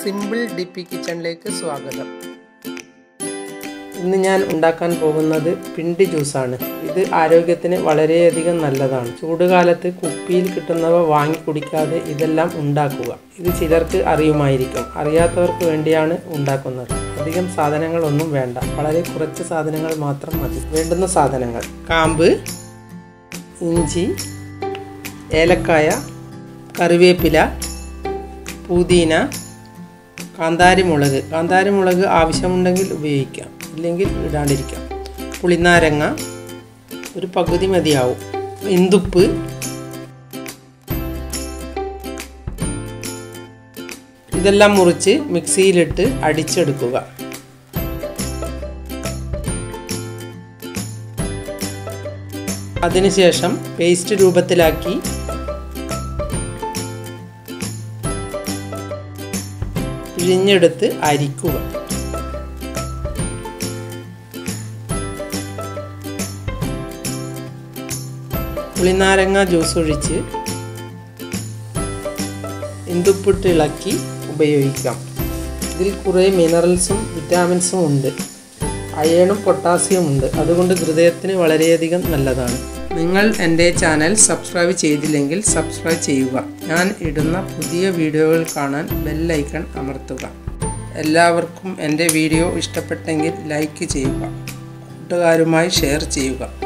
simple D P കിച്ചണിലേക്ക് സ്വാഗതം ഇന്ന് ഞാൻ ഉണ്ടാക്കാൻ പോകുന്നത് പിണ്ടി ജ്യൂസാണ് ഇത് ആരോഗ്യത്തിന് വളരെയധികം നല്ലതാണ് ചൂടുകാലത്ത് കുപ്പിയിൽ കിട്ടുന്നവ വാങ്ങി കുടിക്കാതെ ഇതെല്ലാം ഉണ്ടാക്കുക ഇത് ചിലർക്ക് അറിയുമായിരിക്കും അറിയാത്തവർക്ക് വേണ്ടിയാണ് ഉണ്ടാക്കുന്നത് അധികം സാധനങ്ങളൊന്നും വേണ്ട വളരെ കുറച്ച് സാധനങ്ങൾ മാത്രം മതി വേണ്ടുന്ന സാധനങ്ങൾ കാമ്പ് ഇഞ്ചി ഏലക്കായ കറിവേപ്പില പുതിന കാന്താരിമുളക് കാന്താരിമുളക് ആവശ്യമുണ്ടെങ്കിൽ ഉപയോഗിക്കാം ഇല്ലെങ്കിൽ ഇടാണ്ടിരിക്കാം പുളിനാരങ്ങ ഒരു പകുതി മതിയാവും ഇന്തുപ്പ് ഇതെല്ലാം മുറിച്ച് മിക്സിയിലിട്ട് അടിച്ചെടുക്കുക അതിനുശേഷം പേസ്റ്റ് രൂപത്തിലാക്കി പിഴിഞ്ഞെടുത്ത് അരിക്കുക പുളിനാരങ്ങ ജ്യൂസ് ഒഴിച്ച് ഇന്തുപ്പിട്ട് ഇളക്കി ഉപയോഗിക്കാം ഇതിൽ കുറേ മിനറൽസും വിറ്റാമിൻസും ഉണ്ട് അയേണും പൊട്ടാസ്യവും ഉണ്ട് അതുകൊണ്ട് ഹൃദയത്തിന് വളരെയധികം നല്ലതാണ് നിങ്ങൾ എൻ്റെ ചാനൽ സബ്സ്ക്രൈബ് ചെയ്തില്ലെങ്കിൽ സബ്സ്ക്രൈബ് ചെയ്യുക ഞാൻ ഇടുന്ന പുതിയ വീഡിയോകൾ കാണാൻ ബെല്ലൈക്കൺ അമർത്തുക എല്ലാവർക്കും എൻ്റെ വീഡിയോ ഇഷ്ടപ്പെട്ടെങ്കിൽ ലൈക്ക് ചെയ്യുക കൂട്ടുകാരുമായി ഷെയർ ചെയ്യുക